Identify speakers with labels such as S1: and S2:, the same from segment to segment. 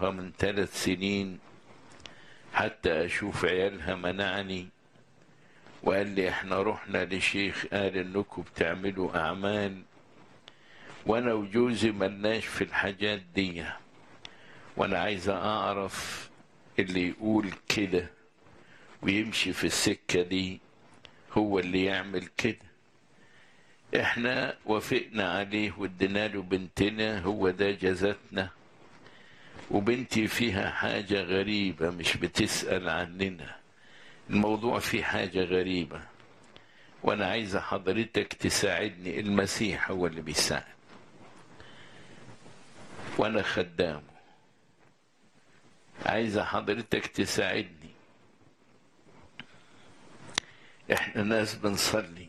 S1: أمها من ثلاث سنين حتى أشوف عيالها منعني وقال لي احنا رحنا لشيخ قال انكم بتعملوا أعمال وأنا وجوزي ملناش في الحاجات دي وأنا عايزة أعرف اللي يقول كده ويمشي في السكة دي هو اللي يعمل كده احنا وافقنا عليه وادينا له بنتنا هو ده جزاتنا وبنتي فيها حاجة غريبة مش بتسأل عننا الموضوع فيه حاجة غريبة وانا عايزة حضرتك تساعدني المسيح هو اللي بيساعد وانا خدامه عايزة حضرتك تساعدني احنا ناس بنصلي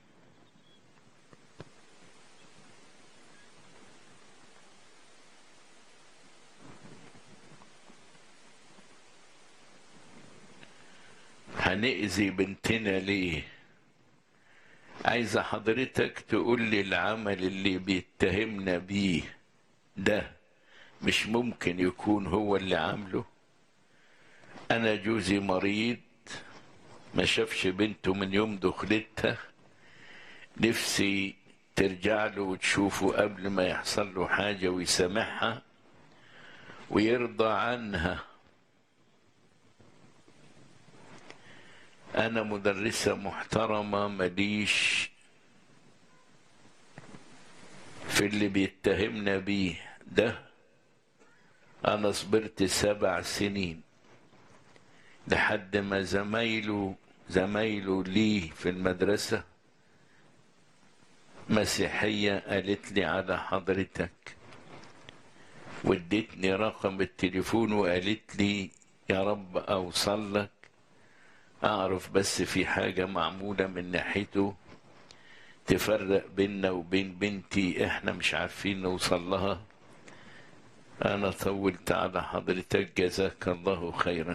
S1: هنأذي بنتنا ليه عايزة حضرتك تقول لي العمل اللي بيتهمنا بيه ده مش ممكن يكون هو اللي عامله أنا جوزي مريض ما شافش بنته من يوم دخلتها نفسي ترجع له وتشوفه قبل ما يحصل له حاجة ويسامحها ويرضى عنها أنا مدرسة محترمة مليش في اللي بيتهمنا بيه ده أنا صبرت سبع سنين لحد ما زمايله زمايله ليه في المدرسة مسيحية قالت لي على حضرتك وادتني رقم التليفون وقالت لي يا رب أوصل لك أعرف بس في حاجة معمولة من ناحيته تفرق بيننا وبين بنتي إحنا مش عارفين نوصل لها أنا طولت على حضرتك جزاك الله خيرا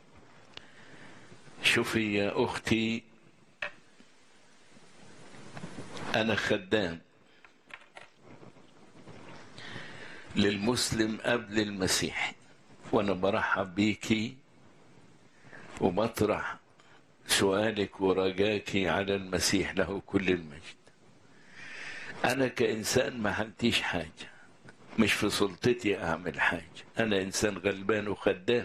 S1: شوفي يا أختي أنا خدام للمسلم قبل المسيحي وأنا برحب بيكي وبطرح سؤالك ورجاك على المسيح له كل المجد أنا كإنسان ما عملتيش حاجة مش في سلطتي أعمل حاجة أنا إنسان غلبان وخدام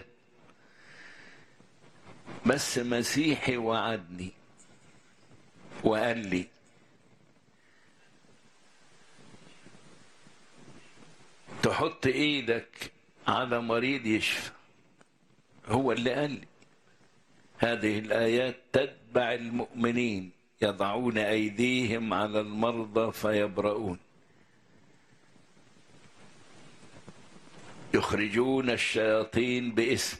S1: بس مسيحي وعدني وقال لي تحط ايدك على مريض يشفى هو اللي قال لي هذه الآيات تتبع المؤمنين يضعون أيديهم على المرضى فيبرؤون يخرجون الشياطين باسمي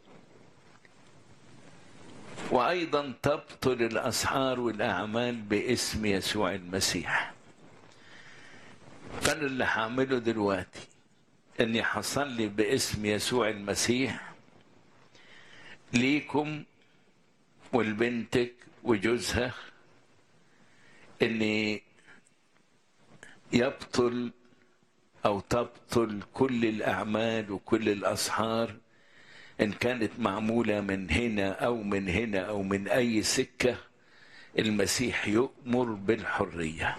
S1: وأيضا تبطل الأسحار والأعمال باسم يسوع المسيح فأنا اللي هعمله دلوقتي إني حصلي باسم يسوع المسيح ليكم ولبنتك وجوزها ان يبطل او تبطل كل الاعمال وكل الاسحار ان كانت معموله من هنا او من هنا او من اي سكه المسيح يؤمر بالحريه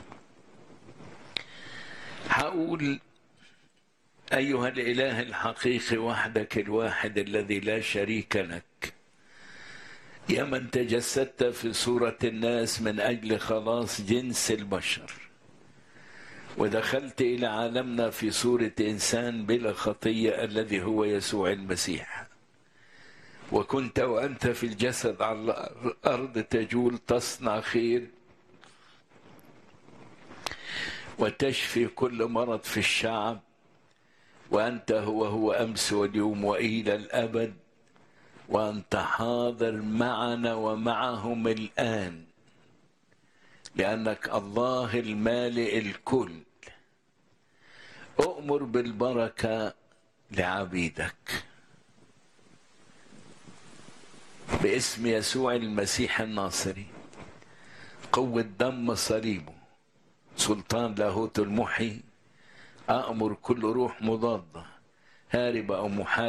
S1: هقول ايها الاله الحقيقي وحدك الواحد الذي لا شريك لك يا من تجسدت في صورة الناس من أجل خلاص جنس البشر ودخلت إلى عالمنا في صورة إنسان بلا خطية الذي هو يسوع المسيح وكنت وأنت في الجسد على الأرض تجول تصنع خير وتشفي كل مرض في الشعب وأنت هو هو أمس واليوم وإلى الأبد وأنت حاضر معنا ومعهم الآن لأنك الله المالئ الكل أؤمر بالبركة لعبيدك باسم يسوع المسيح الناصري قوة دم صليبه سلطان لاهوت المحي أأمر كل روح مضادة هارب أو محارب